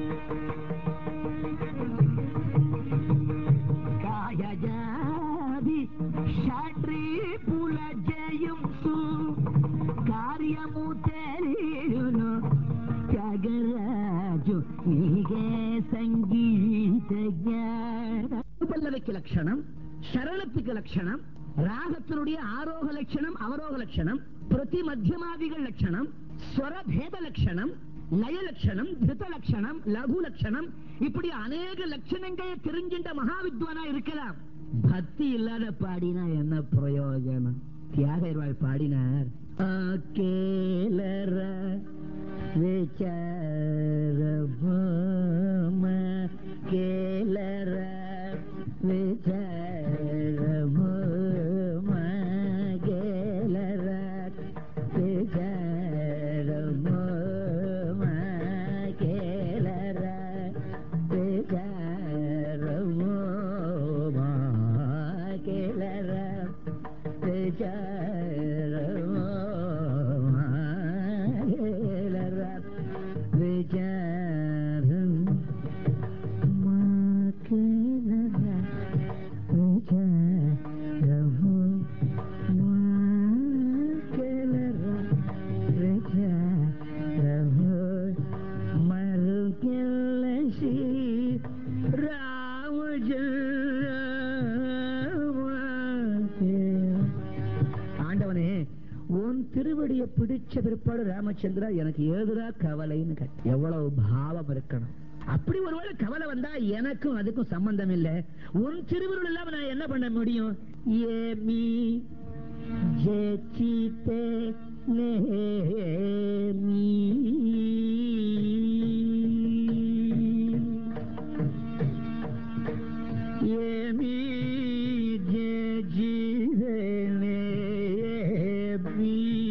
కాయజాది షడ్రి పుల జయం సు కార్యము తెలియును త్యాగరాజు నీగే సంగీత జ్ఞాన பல்லவிக்கு லட்சணம் சரணத்துக்கு லட்சணம் ராகத்தினுடைய ஆரோக லட்சணம் அவரோக லட்சணம் பிரதி மத்தியமாதிகள் லட்சணம் ஸ்வரபேத லட்சணம் லய லட்சணம் திருத லட்சணம் லகு லட்சணம் இப்படி அநேக லட்சணங்களை தெரிஞ்சின்ற மகாவித்வானா இருக்கலாம் பக்தி இல்லாத பாடினா என்ன பிரயோஜனம் தியாகர்வாள் பாடினார் ஆக்கேலர விசாரமோம கேளர விசாரமோம கேளர விசாரமோம கேளர விசாரமோம கேளர விசாரமோம விசாரம் ஆண்டவனே உன் திருவடியை பிடிச்ச பிற்பாடு ராமச்சந்திரா எனக்கு ஏதுடா கவலைன்னு கேட்ட எவ்வளவு பாவம் இருக்கணும் அப்படி ஒருவேளை கவலை வந்தா எனக்கும் அதுக்கும் சம்பந்தம் இல்ல உன் திருவருள் இல்லாம நான் என்ன பண்ண முடியும் ஏமி ஜெச்சித்தே நேமி ஏமி ஜெஜிதே நேமி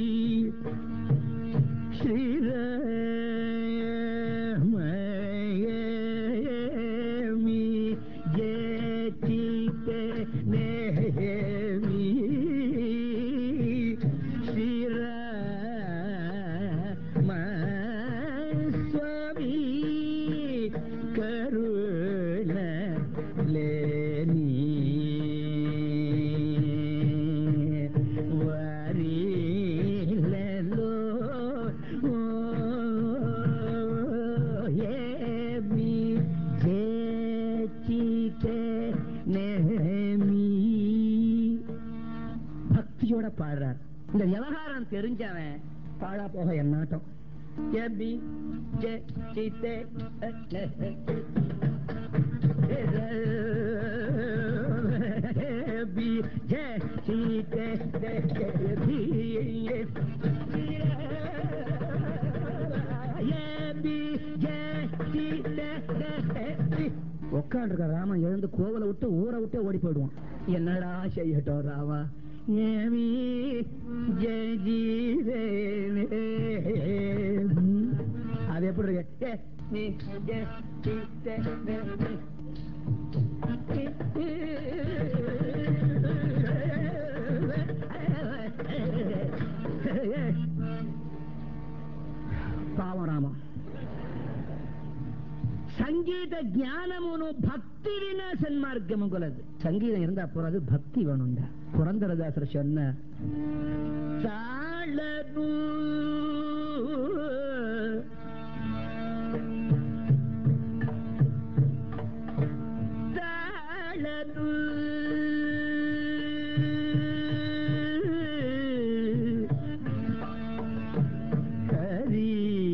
ஸ்ரீரமயமி ஜெச்சித்தே நேமி ஸ்ரீரமஸ்வாமி கருண லேனி வரிலோ ஏமி ஜேச்சிக்கே நேமி பக்தியோட பாடுறார் இந்த விவகாரம் தெரிஞ்சவன் பாழா போக என்னாட்டம் ஏபி ஜே சீத்தே ஏபி ஜே சீத்தே ஏபி ஜே சீத்தே உட்காந்துருக்க ராமன் எழுந்து கோவலை விட்டு ஊரை விட்டு ஓடி போயிடுவான் என்னடா செய்யட்டும் ராமா ஏமி ஜெஜீரே அது எப்படி இருக்கு ஏ, நீ ஜெ, சி, தே, நே, நீ. பாவம் ராமன் సంగీత జ్ఞానమును భక్తి వినా సన్మార్గము గలదు సంగీతం இருந்தா போறது பக்தி வேணும்டா புரந்தரதாசர் சொன்ன தாளனு தாளனு ஹரி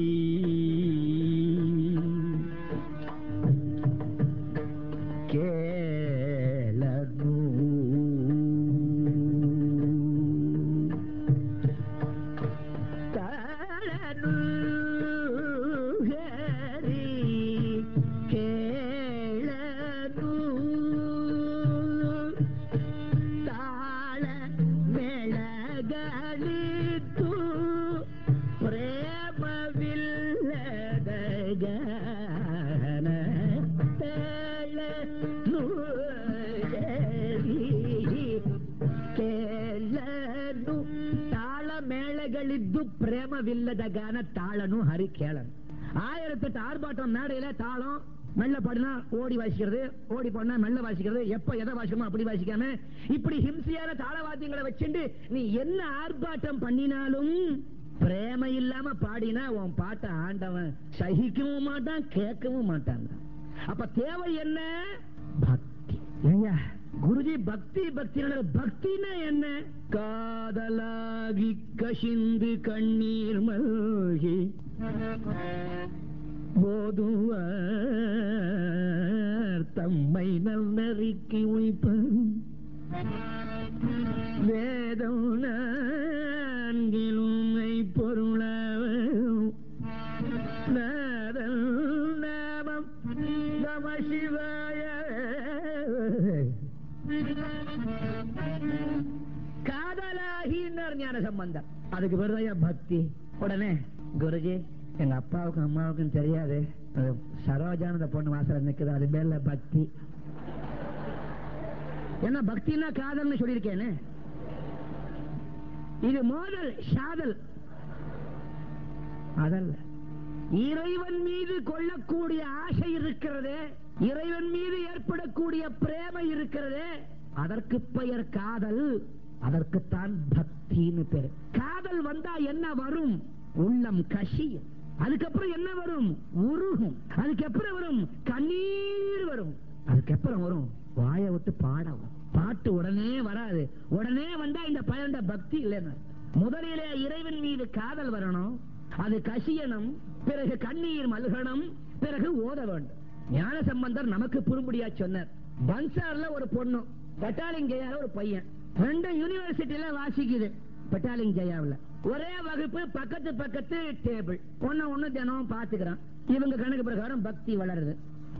ಕೇಳನು ತಾಳನು ಹರಿ ಕೇಳನು ತಾಳ ಬೆಳಗಳಿತು ಪ್ರೇಮವಿಲ್ಲದ ಗಾನ ತಾಳನು ಕೇಳನು ತಾಳ ಮೇಳಗಳಿದ್ದು ಪ್ರೇಮವಿಲ್ಲದ ಗಾನ ತಾಳನು ಹರಿ ಕೇಳನು ஆயிரத்தெட்டு ஆர்ப்பாட்டம் மேடையில தாளம் மெல்ல பாடினா ஓடி வாசிக்கிறது ஓடி பாடினா மெல்ல வாசிக்கிறது எப்ப எதை வாசிக்கணுமோ அப்படி வாசிக்காம இப்படி ஹிம்சையான தாளவாத்தியங்களை வச்சுண்டு நீ என்ன ஆர்ப்பாட்டம் பண்ணினாலும் பிரேம இல்லாம பாடினா உன் பாட்டை ஆண்டவன் சகிக்கவும் மாட்டான் கேட்கவும் மாட்டான் அப்ப தேவை என்ன பக்தி ஐயா குருஜி பக்தி பக்தி பக்தினா என்ன காதலாகி கசிந்து கண்ணீர் மல்கி போதுவார் தம்மை நன்னறிக்கி உய்ப்பன் வேதம் நான்கிலும் பொருளாவும் நமசிவாய காதலாகினார் ஞான சம்பந்தம் அதுக்கு பிறகு பக்தி உடனே குருஜி எங்க அப்பாவுக்கும் அம்மாவுக்கும் தெரியாது அது சரோஜானந்த பொண்ணு வாசல நிக்குது அது மேல பக்தி என்ன பக்தினா காதல்னு சொல்லியிருக்கேனே இது மோதல் சாதல் அதல்ல இறைவன் மீது கொள்ளக்கூடிய ஆசை இருக்கிறது இறைவன் மீது ஏற்படக்கூடிய பிரேமை இருக்கிறது அதற்கு பெயர் காதல் அதற்குத்தான் பக்தின்னு பேர் காதல் வந்தா என்ன வரும் உள்ளம் கசியும் அதுக்கப்புறம் என்ன வரும் உருகும் அதுக்கப்புறம் வரும் கண்ணீர் வரும் அதுக்கப்புறம் வரும் வாயை விட்டு பாடவும் பாட்டு உடனே வராது உடனே வந்தா இந்த பயண்ட பக்தி இல்லைன்னு முதலிலே இறைவன் மீது காதல் வரணும் அது கசியணும் பிறகு கண்ணீர் மல்கணும் பிறகு ஓத வேண்டும் ஞான சம்பந்தர் நமக்கு புரிம்படியா சொன்னார் பன்சார்ல ஒரு பொண்ணு பட்டாலிங் ஜெயால ஒரு பையன் ரெண்டு யூனிவர்சிட்டியில வாசிக்குது பட்டாலிங் ஜெயாவில் ஒரே வகுப்பு பக்கத்து பக்கத்து டேபிள் ஒண்ணு ஒண்ணு தினமும் பாத்துக்கிறான் இவங்க கணக்கு பிரகாரம் பக்தி வளருது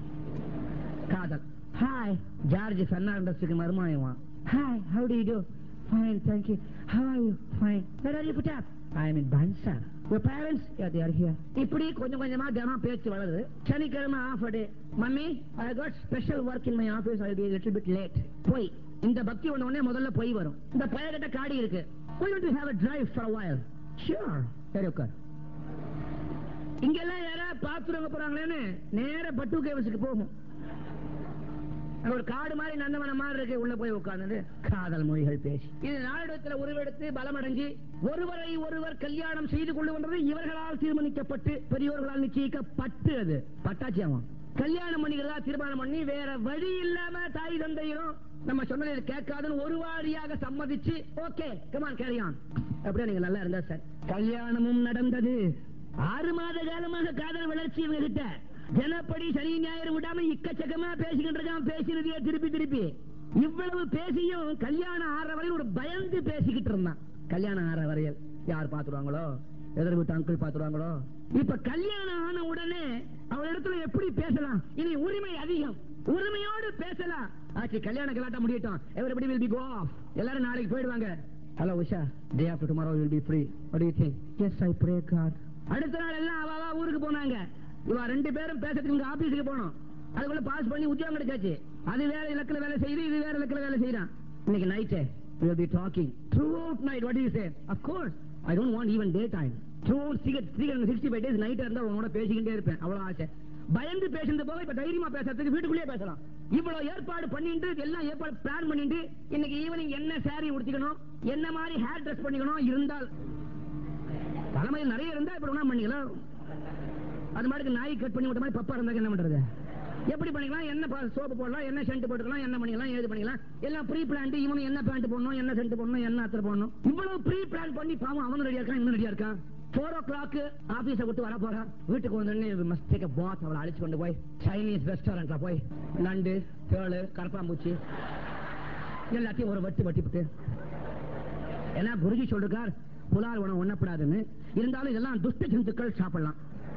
காதல் ஹாய் ஜார்ஜ் பெர்னாண்டஸுக்கு மருமாயமா hi how do you do fine thank you how are you fine where are you put up I am in பன்சார் your parents yeah they are here இப்படி கொஞ்சம் கொஞ்சமா தினம் பேச்சு வளருது சனிக்கிழமை off day mummy I got special work in my office I be little bit late போய் இந்த பக்தி வந்த உடனே முதல்ல போய் வரும் இந்த பயகிட்ட காடி இருக்கு we want to have a drive for a while sure சரி உட்கார் இங்கெல்லாம் யாராவது பாத்துருங்க போறாங்களேன்னு நேர பட்டு கேவஸுக்கு போகும் அங்க ஒரு காடு மாதிரி நந்தவன மாதிரி இருக்கு உள்ள போய் உட்கார்ந்து காதல் மொழிகள் பேசி இது நாளிடத்துல உருவெடுத்து பலமடைஞ்சு ஒருவரை ஒருவர் கல்யாணம் செய்து கொள்ளுகின்றது இவர்களால் தீர்மானிக்கப்பட்டு பெரியோர்களால் நிச்சயிக்கப்பட்டு அது பட்டாச்சி அவன் கல்யாணம் பண்ணிக்கிறதா தீர்மானம் பண்ணி வேற வழி இல்லாம தாய் தந்தையும் நம்ம சொன்னதை கேட்காதுன்னு ஒரு வாரியாக சம்மதிச்சு ஓகே கமான் கேரியான் அப்படியே நீங்க நல்லா இருந்தா சார் கல்யாணமும் நடந்தது ஆறு மாத காலமாக காதல் வளர்ச்சி இவங்க கிட்ட ஜனப்படி சனி ஞாயிறு விடாம இக்கச்சக்கமா பேசிக்கிட்டு இருக்கான் பேசினதையே திருப்பி திருப்பி இவ்வளவு பேசியும் கல்யாணம் ஆற வரையில் ஒரு பயந்து பேசிக்கிட்டு இருந்தான் கல்யாணம் ஆற வரையில் யார் பாத்துருவாங்களோ எதிர் வீட்டு அங்கிள் பாத்துருவாங்களோ இப்ப கல்யாணம் ஆன உடனே அவள் இடத்துல எப்படி பேசலாம் இனி உரிமை அதிகம் உரிமையோடு பேசலாம் ஆச்சு கல்யாண கலாட்டம் முடியட்டும் everybody will be go off எல்லாரும் நாளைக்கு போயிடுவாங்க hello Usha day after tomorrow will be free what you think yes I pray God அடுத்த நாள் எல்லாம் அவ அவ ஊருக்கு போனாங்க இவ ரெண்டு பேரும் பேசுறதுக்கு இங்க ஆபீஸுக்கு போனோம் அதுக்குள்ள பாஸ் பண்ணி உத்தியோகம் கிடைச்சாச்சு அது வேற இலக்கில வேலை செய்யுது இது வேற இலக்கில வேலை செய்யறான் இன்னைக்கு night we will be talking throughout night what do you say of course i don't want even day time throughout 365 days night இருந்தா உங்களோட பேசிக்கிட்டே இருப்பேன் அவ்வளவு ஆசை பயந்து பேசுறது போக இப்ப தைரியமா பேசுறதுக்கு வீட்டுக்குள்ளேயே பேசலாம் இவ்வளவு ஏற்பாடு பண்ணிட்டு எல்லாம் ஏற்பாடு பிளான் பண்ணிட்டு இன்னைக்கு ஈவினிங் என்ன saree உடுத்திக்கணும் என்ன மாதிரி ஹேர் ட்ரெஸ் பண்ணிக்கணும் இருந்தால் தலைமையில் நிறைய இருந்தா இப்ப ஒண்ணா பண்ணிக்கலாம் அது மாதிரி நாய் கட் பண்ணி விட்ட மாதிரி பப்பா இருந்தா என்ன பண்றது எப்படி பண்ணிக்கலாம் என்ன சோப்பு போடலாம் என்ன சென்ட் போட்டுக்கலாம் என்ன பண்ணிக்கலாம் ஏது பண்ணிக்கலாம் எல்லாம் ப்ரீ பிளான் இவனு என்ன பேண்ட் போடணும் என்ன சென்ட் போடணும் என்ன அத்தர் போடணும் இவ்வளவு ப்ரீ பிளான் பண்ணி பாவம் அவனும் ரெடியா இருக்கான் இன்னும் ரெடியா இருக்கான் ஃபோர் ஓ கிளாக் ஆபீஸ விட்டு வர போறான் வீட்டுக்கு வந்து மஸ்ட் டேக் பாத் அவளை அழைச்சு கொண்டு போய் சைனீஸ் ரெஸ்டாரண்ட்ல போய் நண்டு தேளு கரப்பாம்பூச்சி எல்லாத்தையும் ஒரு வட்டி வட்டிவிட்டு ஏன்னா குருஜி சொல்றார் புலால் உணவு உண்ணப்படாதுன்னு இருந்தாலும் இதெல்லாம் துஷ்ட ஜந்துக்கள் சாப்பிடலாம்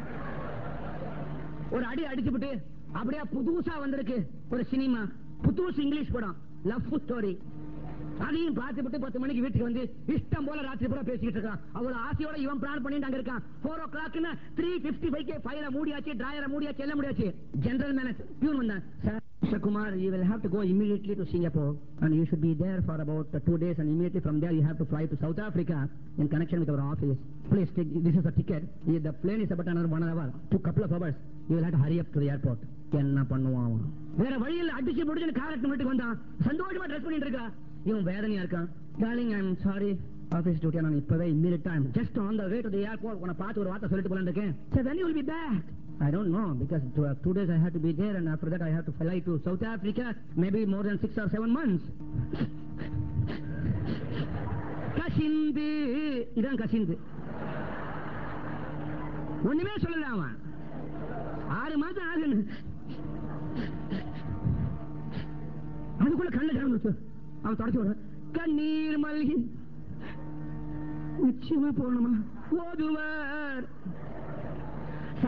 ஒரு அடி அடிச்சுவிட்டு அப்படியே புதுசா வந்திருக்கு ஒரு சினிமா புதுசு இங்கிலீஷ் படம் லவ் ஸ்டோரி அதையும் பார்த்துவிட்டு பத்து மணிக்கு வீட்டுக்கு வந்து இஷ்டம் போல ராத்திரி பூரா பேசிக்கிட்டு இருக்கான் அவ்வளவு ஆசையோட இவன் பிளான் பண்ணிட்டு அங்க இருக்கான் போர் ஓ கிளாக்னு த்ரீ பிப்டி ஃபைவ் கே ஃபைல மூடியாச்சு டிராயரை மூடியாச்சு எல்லாம் முடியாச்சு ஜெனரல் மேனேஜர் பியூன் வந்தான் sir Mr. Kumar, you will have to go immediately to Singapore and you should be there for about uh, two days and immediately from there you have to fly to South Africa in connection with our office. Please take, this is a ticket. If the plane is about another one hour, two couple of hours, you will have to hurry up to the airport. என்ன பண்ணுவான் அவன்? வேற வழியில் அடிச்சு முடிச்சு carrot வீட்டுக்கு வந்தான் சந்தோஷமா ட்ரெஸ் பண்ணிட்டு இருக்கா இவன் வேதனையா இருக்கான் darling I am sorry office duty நான் இப்பவே immediate time just on the way to the airport உன பார்த்து ஒரு வார்த்தை சொல்லிட்டு போலான்னு இருக்கேன் sir when you will be back I don't know because two, uh, two days I had to be there and after that I have to fly to South Africa maybe more than six or seven months கசிந்து இதான் கசிந்து ஒண்ணுமே சொல்லல அவன் ஆறு மாசம் ஆகுது அதுக்குள்ள கண்ணு கிளம்பி அவன் தொடச்சு விடுற கண்ணீர் மல்கி நிச்சயமா போகணுமா ஓதுவார் சாதாரண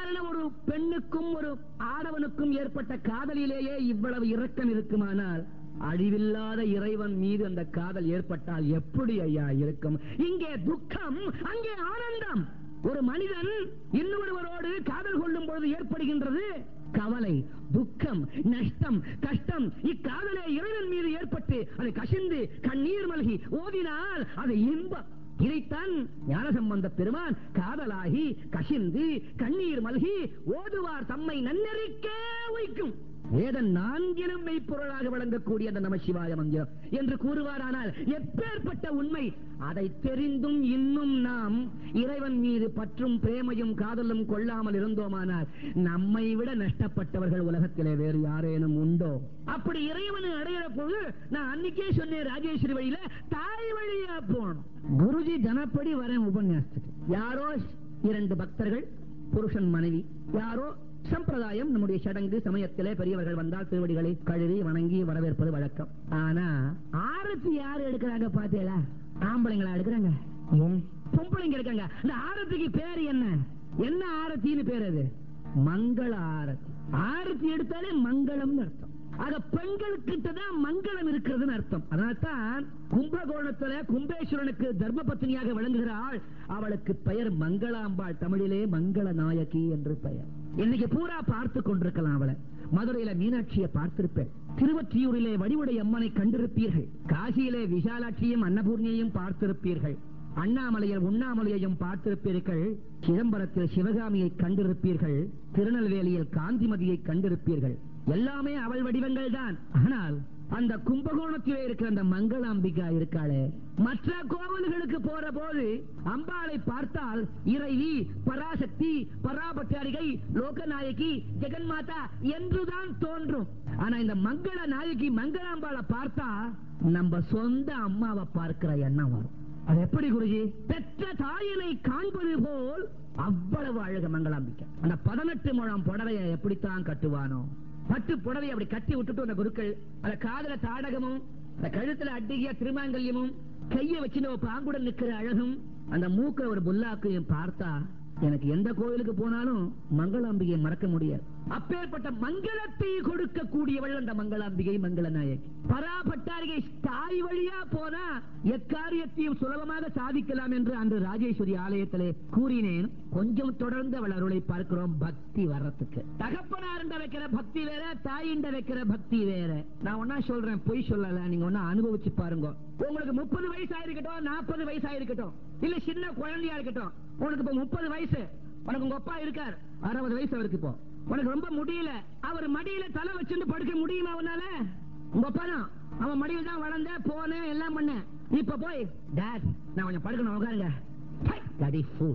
சாதாரண ஒரு பெண்ணுக்கும் ஒரு ஆடவனுக்கும் ஏற்பட்ட காதலிலேயே இவ்வளவு இரக்கம் இருக்குமானால் அழிவில்லாத இறைவன் மீது அந்த காதல் ஏற்பட்டால் எப்படி ஐயா இருக்கும் இங்கே துக்கம் அங்கே ஆனந்தம் ஒரு மனிதன் இன்னொருவரோடு காதல் கொள்ளும் பொழுது ஏற்படுகின்றது கவலை துக்கம் நஷ்டம் கஷ்டம் இக்காதலே இறைவன் மீது ஏற்பட்டு அதை கசிந்து கண்ணீர் மல்கி ஓதினால் அது இன்பம் இதைத்தான் ஞானசம்பந்த பெருமான் காதலாகி கசிந்து கண்ணீர் மல்கி ஓதுவார் தம்மை நன்னறிக்க வைக்கும் வேதன் நான்கிலும் மெய்ப்பொருளாக விளங்கக்கூடிய அந்த நம சிவாய மந்திரம் என்று கூறுவாரானால் எப்பேற்பட்ட உண்மை அதை தெரிந்தும் இன்னும் நாம் இறைவன் மீது பற்றும் பிரேமையும் காதலும் கொள்ளாமல் இருந்தோமானால் நம்மை விட நஷ்டப்பட்டவர்கள் உலகத்திலே வேறு யாரேனும் உண்டோ அப்படி இறைவனை அடையிற போது நான் அன்னைக்கே சொன்னேன் ராஜேஸ்வரி வழியில தாய் வழியா போனோம் குருஜி ஜனப்படி வரேன் உபன்யாசத்துக்கு யாரோ இரண்டு பக்தர்கள் புருஷன் மனைவி யாரோ சம்பிரதாயம் நம்முடைய சடங்கு சமயத்திலே பெரியவர்கள் வந்தால் திருவடிகளை கழுவி வணங்கி வரவேற்பது வழக்கம் ஆனா ஆரத்தி யாரு எடுக்கிறாங்க பாத்தீங்களா ஆம்பளைங்களா எடுக்கிறாங்க ஏன் பொம்பளைங்க எடுக்காங்க இந்த ஆரத்திக்கு பேர் என்ன என்ன ஆரத்தின்னு பேர் அது மங்கள ஆரத்தி ஆரத்தி எடுத்தாலே மங்களம்னு அர்த்தம் ஆக பெண்களுக்கிட்ட தான் மங்களம் இருக்கிறதுன்னு அர்த்தம் அதனால்தான் கும்பகோணத்துல கும்பேஸ்வரனுக்கு தர்ம பத்னியாக விளங்குகிறாள் அவளுக்கு பெயர் மங்களாம்பாள் தமிழிலே மங்கள நாயகி என்று பெயர் இன்னைக்கு பூரா பார்த்து கொண்டிருக்கலாம் அவளை மதுரையில மீனாட்சியை பார்த்திருப்பேன் திருவற்றியூரிலே வடிவுடை அம்மனை கண்டிருப்பீர்கள் காசியிலே விசாலாட்சியும் அன்னபூர்ணியையும் பார்த்திருப்பீர்கள் அண்ணாமலையில் உண்ணாமலையையும் பார்த்திருப்பீர்கள் சிதம்பரத்தில் சிவகாமியை கண்டிருப்பீர்கள் திருநெல்வேலியில் காந்திமதியை கண்டிருப்பீர்கள் எல்லாமே அவள் வடிவங்கள் தான் ஆனால் அந்த கும்பகோணத்திலே இருக்கிற அந்த மங்களாம்பிகா இருக்காளே மற்ற கோவில்களுக்கு போற போது அம்பாளை பார்த்தால் இறைவி பராசக்தி பராபட்டாரிகை லோகநாயகி ஜெகன்மாதா என்றுதான் தோன்றும் ஆனா இந்த மங்கள நாயகி மங்களாம்பாளை பார்த்தா நம்ம சொந்த அம்மாவை பார்க்கிற எண்ணம் வரும் அது எப்படி குருஜி பெற்ற தாயினை காண்பது போல் அவ்வளவு அழக மங்களாம்பிக்கை அந்த பதினெட்டு முழம் புடவைய எப்படித்தான் கட்டுவானோ பட்டு புடவை அப்படி கட்டி விட்டுட்டு அந்த குருக்கள் அந்த காதல தாடகமும் அந்த கழுத்துல அட்டிகிய திருமாங்கல்யமும் கைய வச்சு நம்ம பாங்குடன் நிக்கிற அழகும் அந்த மூக்குல ஒரு புல்லாக்கையும் பார்த்தா எனக்கு எந்த கோயிலுக்கு போனாலும் மங்களாம்பிகையை மறக்க முடியாது அப்பேற்பட்ட மங்களத்தை கொடுக்கக்கூடியவள் அந்த மங்களாம்பிகை மங்கள நாயகி பராபட்டாரிகை தாய் வழியா போனா எக்காரியத்தையும் சுலபமாக சாதிக்கலாம் என்று அன்று ராஜேஸ்வரி ஆலயத்திலே கூறினேன் கொஞ்சம் தொடர்ந்து அவள் அருளை பார்க்கிறோம் பக்தி வர்றதுக்கு தகப்பனார்ண்ட வைக்கிற பக்தி வேற தாயிண்ட வைக்கிற பக்தி வேற நான் ஒன்னா சொல்றேன் பொய் சொல்லல நீங்க ஒன்னா அனுபவிச்சு பாருங்க உங்களுக்கு முப்பது வயசு ஆயிருக்கட்டும் நாற்பது வயசு ஆயிருக்கட்டும் இல்ல சின்ன குழந்தையா இருக்கட்டும் உனக்கு இப்ப முப்பது வயசு உனக்கு உங்க அப்பா இருக்கார் அறுபது வயசு அவருக்கு இப்போ உனக்கு ரொம்ப முடியல அவர் மடியில தலை வச்சுட்டு படுக்க முடியுமா உன்னால உங்க அப்பா தான் அவன் மடியில் தான் வளர்ந்த போனேன் எல்லாம் பண்ணேன் இப்ப போய் டாட் நான் கொஞ்சம் படுக்கணும் உட்காருங்க Bloody fool.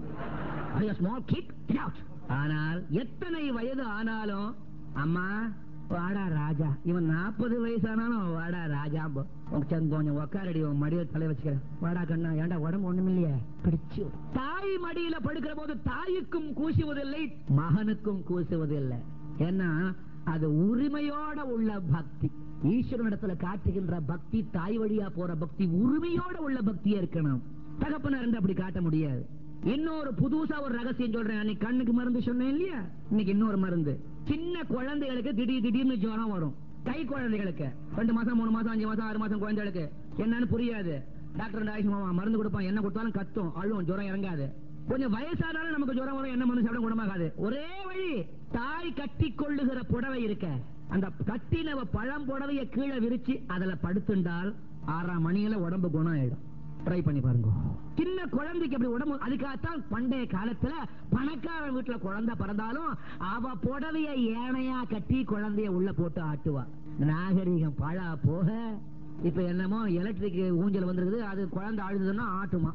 Are you a small kid? Get out. ஆனால் எத்தனை வயது ஆனாலும் அம்மா வாடா ராஜா இவன் நாற்பது வயசானாலும் வாடா ராஜா போ. உன் சங்க கொஞ்சம் உக்காரடி உன் மடியில தலை வச்சுக்கிறேன் வாடா கண்ணா ஏன்டா உடம்பு ஒண்ணும் இல்லையே பிடிச்சு விடு. தாய் மடியில படுக்கிற போது தாய்க்கும் கூசுவதில்லை மகனுக்கும் கூசுவதில்லை ஏன்னா அது உரிமையோட உள்ள பக்தி ஈஸ்வரனிடத்துல காட்டுகின்ற பக்தி தாய் வழியா போற பக்தி உரிமையோட உள்ள பக்தியா இருக்கணும் தகப்பனார் இருந்து அப்படி காட்ட முடியாது இன்னொரு புதுசா ஒரு ரகசியம் சொல்றேன் அன்னைக்கு கண்ணுக்கு மருந்து சொன்னேன் இல்லையா இன்னைக்கு இன்னொரு மருந்து சின்ன குழந்தைகளுக்கு திடீர் திடீர்னு ஜுரம் வரும் கை குழந்தைகளுக்கு ரெண்டு மாசம் மூணு மாசம் அஞ்சு மாசம் ஆறு மாசம் குழந்தைகளுக்கு என்னன்னு புரியாது டாக்டர் ஆயுஷ்மாவா மருந்து கொடுப்பான் என்ன கொடுத்தாலும் கத்தும் அழுவும் ஜுரம் இறங்காது கொஞ்சம் வயசானாலும் நமக்கு ஜுரம் வரும் என்ன மருந்து சாப்பிட குணமாகாது ஒரே வழி தாய் கட்டி கொள்ளுகிற புடவை இருக்க அந்த கட்டினவ பழம் புடவைய கீழே விரிச்சு அதுல படுத்துண்டால் ஆறாம் மணியில உடம்பு குணம் ஆயிடும் ட்ரை பண்ணி பாருங்க சின்ன குழந்தைக்கு அப்படி உடம்பு அதுக்காகத்தான் பண்டைய காலத்துல பணக்காரன் வீட்டுல குழந்தை பிறந்தாலும் அவ புடவைய ஏனையா கட்டி குழந்தைய உள்ள போட்டு ஆட்டுவா நாகரிகம் பழா போக இப்ப என்னமோ எலக்ட்ரிக் ஊஞ்சல் வந்திருக்குது அது குழந்தை அழுதுன்னா ஆட்டுமா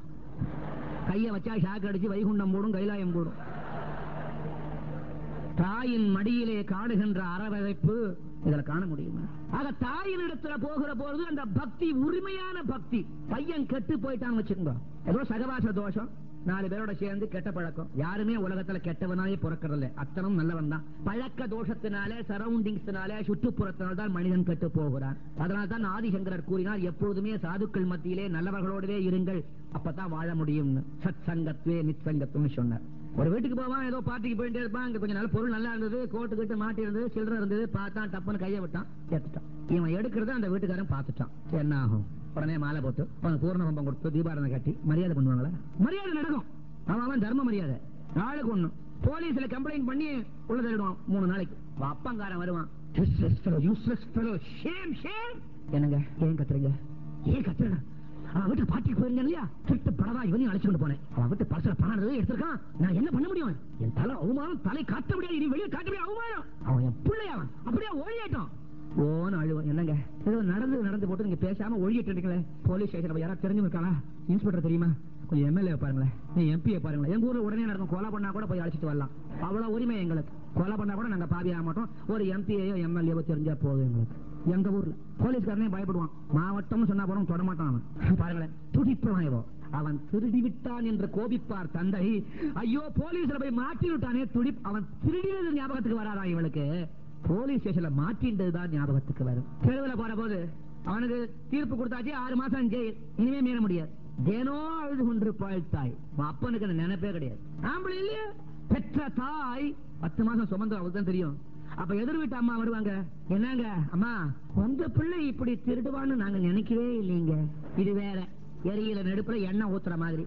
கைய வச்சா ஷாக் அடிச்சு வைகுண்டம் போடும் கைலாயம் போடும் தாயின் மடியிலே காணுகின்ற அரவணைப்பு இதுல காண முடியுமா ஆக தாயின் இடத்துல போகிற போது அந்த பக்தி உரிமையான பக்தி பையன் கெட்டு போயிட்டான்னு வச்சுக்கோங்க ஏதோ சகவாச தோஷம் நாலு பேரோட சேர்ந்து கெட்ட பழக்கம் யாருமே உலகத்துல கெட்டவனாலே பிறக்கறதில்ல அத்தனும் நல்லவன் தான் பழக்க தோஷத்தினாலே சரௌண்டிங்ஸ்னாலே சுற்றுப்புறத்தினால் தான் மனிதன் கெட்டு போகிறான் அதனால தான் ஆதிசங்கரர் கூறினார் எப்பொழுதுமே சாதுக்கள் மத்தியிலே நல்லவர்களோடவே இருங்கள் அப்பதான் வாழ முடியும் சத் சங்கத்வே நித் சங்கத்துவம் சொன்னார் ஒரு வீட்டுக்கு போவான் ஏதோ பார்ட்டிக்கு போயிட்டே இருப்பான் அங்க கொஞ்சம் நல்ல பொருள் நல்லா இருந்தது கோட்டு கிட்டு மாட்டி இருந்தது சில்லற இருந்தது பார்த்தான் டப்புன்னு கையை விட்டான் எடுத்துட்டான் இவன் எடுக்கிறத அந்த வீட்டுக்காரன் பார்த்துட்டான் என்ன ஆகும் உடனே மாலை போட்டு அவன் பூர்ண கும்பம் கொடுத்து தீபாரதனை கட்டி மரியாதை பண்ணுவாங்களா மரியாதை நடக்கும் அவன் அவன் தர்ம மரியாதை ஆளுக்கு ஒண்ணு போலீஸ்ல கம்ப்ளைண்ட் பண்ணி உள்ள தள்ளிடுவான் மூணு நாளைக்கு அவன் அப்பங்காரன் வருவான் Useless fellow, useless fellow. Shame, shame. என்னங்க ஏன் கத்துறீங்க ஏன் கத்துறா அவன் வீட்டு பாட்டிக்கு போயிருந்தேன் இல்லையா திருட்டு படவா இவனையும் அழைச்சு கொண்டு போனேன் அவன் வீட்டு பர்சல பணம் இருந்தது எடுத்திருக்கான் நான் என்ன பண்ண முடியும் என் தலை அவமானம் தலை காட்ட முடியாது இனி வெளியே காட்ட முடியாது அவமானம் அவன் என் பிள்ளையவன் அப்படியே ஒழியட்டும் ஓன்னு அழுவன் என்னங்க ஏதோ நடந்து நடந்து போட்டு நீங்க பேசாம ஒழியிட்டு இருக்கீங்களே போலீஸ் ஸ்டேஷன் யாராவது தெரிஞ்சு இருக்காளா இன்ஸ்பெக்டர் தெரியுமா கொஞ்சம் எம்எல்ஏ பாருங்களேன் நீ எம்பியை பாருங்களேன் எங்க ஊர்ல உடனே நடக்கும் கொலை பண்ணா கூட போய் அழைச்சிட்டு வரலாம் அவ்வளவு உரிமை எங்களுக்கு கொலை பண்ணா கூட நாங்க பாவி ஆக மாட்டோம் ஒரு எம்பியோ எம்எல்ஏவோ தெரிஞ்சா போதும் எங்களுக்கு எங்க ஊர்ல போலீஸ்காரனே பயப்படுவான் மாவட்டம் சொன்னா போறோம் தொட மாட்டான் அவன் பாருங்களேன் துடிப்பான் இவன் அவன் திருடி விட்டான் என்று கோபிப்பார் தந்தை ஐயோ போலீஸ்ல போய் மாட்டி விட்டானே துடி அவன் திருடினது ஞாபகத்துக்கு வராதா இவனுக்கு போலீஸ் ஸ்டேஷன்ல மாட்டின்றது தான் ஞாபகத்துக்கு வரும் தெருவில் போற போது அவனுக்கு தீர்ப்பு கொடுத்தாச்சு ஆறு மாசம் ஜெயில் இனிமே மீற முடியாது தேனோ அழுது கொண்டு தாய் உன் அப்பனுக்கு அந்த நினைப்பே கிடையாது ஆம்பளை இல்லையா பெற்ற தாய் பத்து மாசம் சுமந்து அவளுக்கு தான் தெரியும் அப்ப எதிர் வீட்டு அம்மா வருவாங்க என்னங்க அம்மா உங்க பிள்ளை இப்படி திருடுவான்னு நாங்க நினைக்கவே இல்லைங்க இது வேற எரியில நெடுப்புல எண்ணெய் ஊத்துற மாதிரி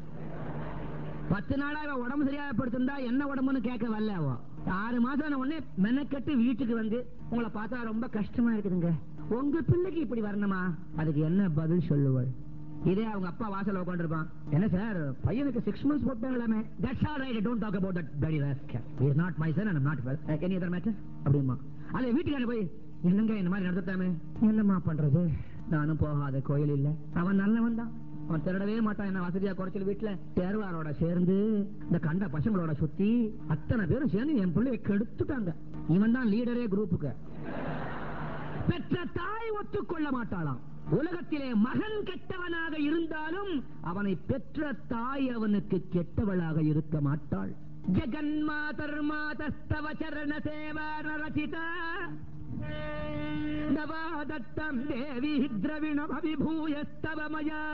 பத்து நாளா இவ உடம்பு சரியாக படுத்திருந்தா என்ன உடம்புன்னு கேட்க வரல அவ ஆறு மாசம் ஆன உடனே மெனக்கட்டு வீட்டுக்கு வந்து உங்களை பார்த்தா ரொம்ப கஷ்டமா இருக்குதுங்க உங்க பிள்ளைக்கு இப்படி வரணுமா அதுக்கு என்ன பதில் சொல்லுவாள் இதே அவங்க அப்பா வாசல்ல உட்காந்துருப்பான் என்ன சார் பையனுக்கு சிக்ஸ் மந்த்ஸ் போட்டாங்களாமே that's all right don't talk about that very rascal is not my son and not well any other matter அப்படிமா அதே வீட்டுக்கார போய் என்னங்க இந்த மாதிரி நடத்தாமே என்னம்மா பண்றது நானும் போகாத கோயில் இல்ல அவன் நல்லவன் தான் அவன் திருடவே மாட்டான் என்ன வசதியா குறைச்சல் வீட்டுல தேர்வாரோட சேர்ந்து இந்த கண்ட பசங்களோட சுத்தி அத்தனை பேரும் சேர்ந்து என் பிள்ளைய கெடுத்துட்டாங்க இவன் தான் லீடரே குரூப்புக்கு பெற்ற தாய் ஒத்துக்கொள்ள மாட்டாளாம் உலகத்திலே மகன் கெட்டவனாக இருந்தாலும் அவனை பெற்ற தாய் அவனுக்கு கெட்டவளாக இருக்க மாட்டாள் ஜெகன்மாதர் மாதஸ்தவ சரண சேவா ரச்சிதா நவாதத்தம் தேவி திரவிணம் அபிபூயஸ்தவ மயா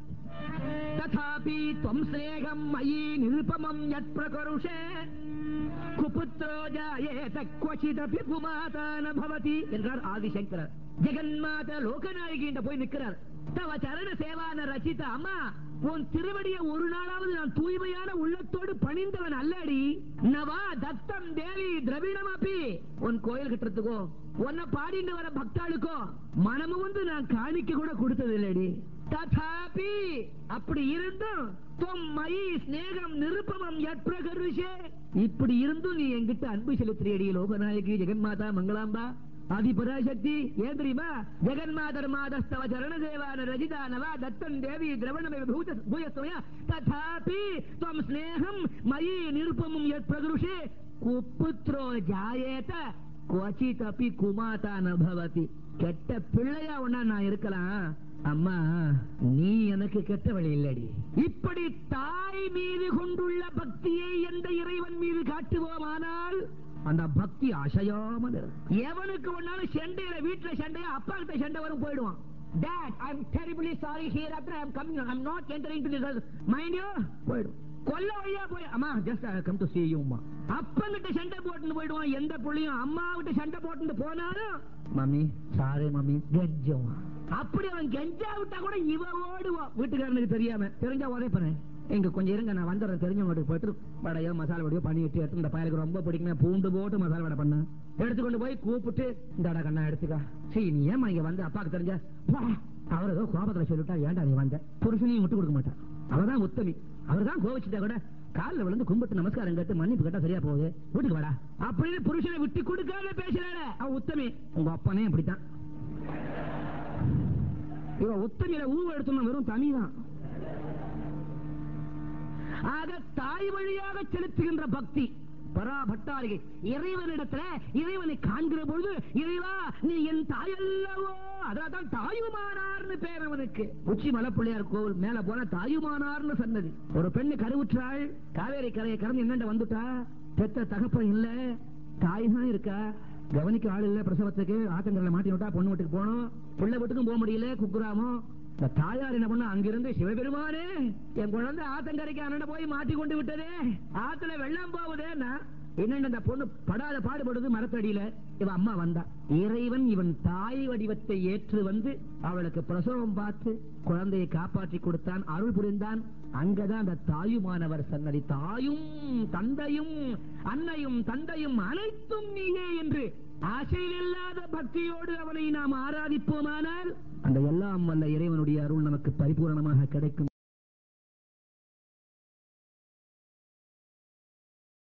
ததாபி त्वम् ஸ்நேகம் மயி நிருபமம் யத் பிரகருஷே குபுத்ரோ ஜாயேத क्वचिदपि புமாதா ந பவதி என்றார் ஆதிசங்கரர் ஜெகன்மாத லோகநாயகி என்ற போய் நிற்கிறார் தவ சரண சேவான ரச்சிதா அம்மா உன் திருவடிய ஒரு நாளாவது நான் தூய்மையான உள்ளத்தோடு பணிந்தவன் அல்லடி நவா தத்தம் தேவி திரவிடம் அப்பி உன் கோயில் கட்டுறதுக்கோ உன்னை பாடிட்டு வர பக்தாளுக்கோ மனமு வந்து நான் காணிக்க கூட கொடுத்தது இல்லடி ததாபி அப்படி இருந்தும் தொம் மயி ஸ்நேகம் நிருப்பமம் யற்பிரகருஷே இப்படி இருந்தும் நீ என்கிட்ட அன்பு செலுத்துறியடி லோகநாயகி ஜெகன்மாதா மங்களாம்பா ஆதிபராசக்தி ஏன் தெரியுமா ஜெகன்மாதர் மாதஸ்தவ சரண தேவான ரஜிதா நவா தத்தன் தேவி திரவணமே பூத பூயஸ்தவயா ததாபி त्वं ஸ்நேகம் மயி நிருப்பமும் யத் பிரகருஷே குப்புத்ரோ ஜாயேத குவச்சித் அப்பி குமாதா ந பவதி கெட்ட பிள்ளையா ஒன்னா நான் இருக்கலாம் அம்மா நீ எனக்கு கெட்ட வழி இல்லடி இப்படி தாய் மீது கொண்டுள்ள பக்தியை எந்த இறைவன் மீது காட்டுவோமானால் அந்த பக்தி அசையாமல் இருக்கும். எவனுக்கு ஒன்னாலும் சண்டையில வீட்டுல சண்டையா அப்பா கிட்ட சண்டை வரும் போயிடுவான் Dad, I'm terribly sorry hereafter I'm coming. I'm not entering to this. house." Mind you, போயிடும் கொல்ல வழியா போய் அம்மா just come to see you அம்மா அப்பங்கிட்ட சண்டை போட்டுன்னு போயிடுவான் எந்த புள்ளையும் அம்மா கிட்ட சண்டை போட்டுட்டு போனாலும் மம்மி சாரி மம்மி கெஞ்சம் அப்படி அவன் கெஞ்சா விட்டா கூட இவ ஓடுவான் வீட்டுக்காரனுக்கு தெரியாம தெரிஞ்சா உதைப்பனே எங்க கொஞ்சம் இருங்க நான் வந்துடுறேன் தெரிஞ்சவங்களுக்கு போயிட்டு வடையோ மசாலா வடையோ பண்ணி விட்டு எடுத்து இந்த பயலுக்கு ரொம்ப பிடிக்குமே பூண்டு போட்டு மசாலா வடை பண்ண எடுத்துக்கொண்டு போய் கூப்பிட்டு இந்தாடா கண்ணா எடுத்துக்கா சரி நீ ஏமா இங்க வந்து அப்பாக்கு தெரிஞ்ச அவர் ஏதோ கோபத்துல சொல்லிட்டா ஏன்டா நீ வந்த புருஷனையும் விட்டு கொடுக்க மாட்டான் அவர்தான் உத்தமி அவர்தான் கோவிச்சுட்டா கூட காலில் விழுந்து கும்பிட்டு நமஸ்காரம் கேட்டு மன்னிப்பு கேட்டா சரியா போகுது வீட்டுக்கு வாடா அப்படின்னு புருஷனை விட்டு கொடுக்காத பேசுறாட அவன் உத்தமி உங்க அப்பனே அப்படித்தான் இவ உத்தமியில ஊ எடுத்தோம்னா வெறும் தமிதான் ஆக தாய் வழியாக செலுத்துகின்ற பக்தி பராபட்டாரிகை இறைவனிடத்துல இறைவனை காண்கிற பொழுது இறைவா நீ என் தாயல்லவோ அதான் தாயுமானார்னு பேர் அவனுக்கு உச்சி மலைப்பிள்ளையார் கோவில் மேல போன தாயுமானார்னு சொன்னது ஒரு பெண்ணு கருவுற்றாள் காவேரி கரையை கடந்து என்னண்ட வந்துட்டா பெத்த தகப்பன் இல்ல தாய் தான் இருக்கா கவனிக்க ஆள் இல்ல பிரசவத்துக்கு ஆத்தங்கரில் மாட்டி விட்டா பொண்ணு வீட்டுக்கு போகணும் பிள்ளை வீட்டுக்கும் போக முடியல குக்குராமோ இந்த தாயார் என்ன பண்ண அங்கிருந்து சிவபெருமானே என் குழந்தை ஆத்தங்கரைக்கு அண்ணன் போய் மாட்டி கொண்டு விட்டதே ஆத்துல வெள்ளம் போகுதேன்னா என்னென்ன இந்த பொண்ணு படாத பாடுபடுது மரத்தடியில இவ அம்மா வந்தா இறைவன் இவன் தாய் வடிவத்தை ஏற்று வந்து அவளுக்கு பிரசவம் பார்த்து குழந்தையை காப்பாற்றி கொடுத்தான் அருள் புரிந்தான் அங்கதான் அந்த தாயுமானவர் சன்னதி தாயும் தந்தையும் அன்னையும் தந்தையும் அனைத்தும் நீயே என்று ஆசையில்லாத பக்தியோடு அவனை நாம் ஆராதிப்போமானால் அந்த எல்லாம் வல்ல இறைவனுடைய அருள் நமக்கு பரிபூரணமாக கிடைக்கும்